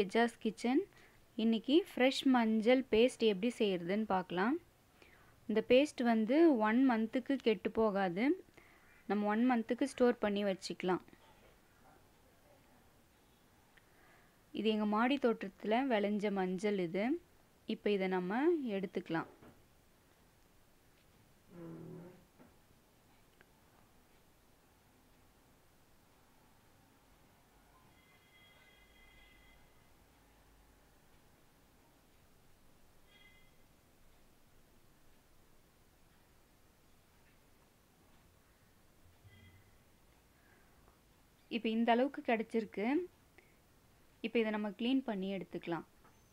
கெஜாஸ் kitchen இன்றைக்கி fresh மஞ்சள் paste எப்படி செய்கிறதுன்னு பார்க்கலாம் இந்த பேஸ்ட் வந்து ஒன் மந்த்துக்கு கெட்டு போகாது நம்ம ஒன் மந்த்துக்கு ஸ்டோர் பண்ணி வச்சுக்கலாம் இது எங்கள் மாடி தோட்டத்தில் விளைஞ்ச மஞ்சள் இது இப்போ இதை நம்ம எடுத்துக்கலாம் இப்போ இந்த அளவுக்கு கிடச்சிருக்கு இப்போ இதை நம்ம க்ளீன் பண்ணி எடுத்துக்கலாம்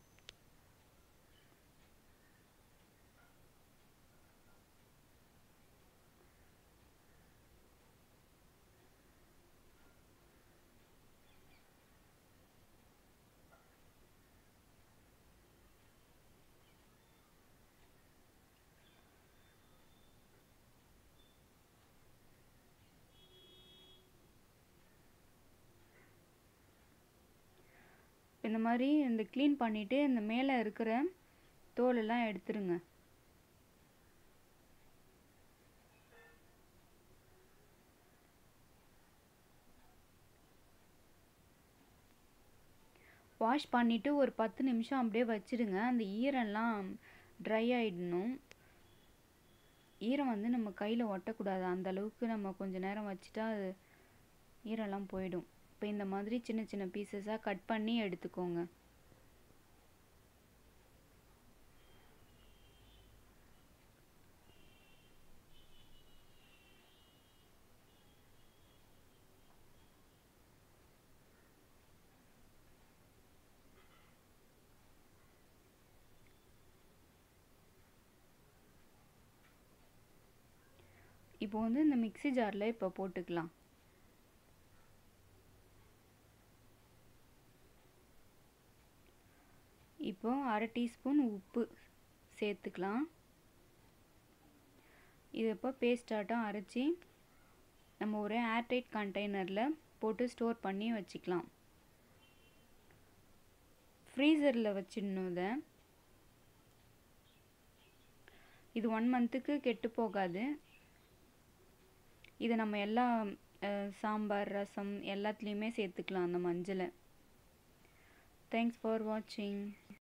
இந்த மாதிரி இந்த க்ளீன் பண்ணிவிட்டு இந்த மேலே இருக்கிற தோலெல்லாம் எடுத்துருங்க வாஷ் பண்ணிவிட்டு ஒரு பத்து நிமிஷம் அப்படியே வச்சுடுங்க அந்த ஈரம்லாம் ட்ரை ஆகிடணும் ஈரம் வந்து நம்ம கையில் ஒட்டக்கூடாது அந்த அளவுக்கு நம்ம கொஞ்சம் நேரம் வச்சுட்டா அது ஈரம்லாம் போயிடும் இப்போ இந்த மாதிரி சின்ன சின்ன பீசஸாக கட் பண்ணி எடுத்துக்கோங்க இப்போ வந்து இந்த மிக்சி ஜாரில் இப்போ போட்டுக்கலாம் இப்போ அரை டீஸ்பூன் உப்பு சேர்த்துக்கலாம் இது இப்போ பேஸ்டாட்டம் அரைச்சி நம்ம ஒரு ஏர்டைட் கண்டெய்னரில் போட்டு ஸ்டோர் பண்ணி வச்சுக்கலாம் ஃப்ரீசரில் வச்சிடணும் இதை இது ஒன் மந்த்துக்கு கெட்டு போகாது இதை நம்ம எல்லா சாம்பார் ரசம் எல்லாத்துலேயுமே சேர்த்துக்கலாம் அந்த மஞ்சளை தேங்க்ஸ் ஃபார் வாட்சிங்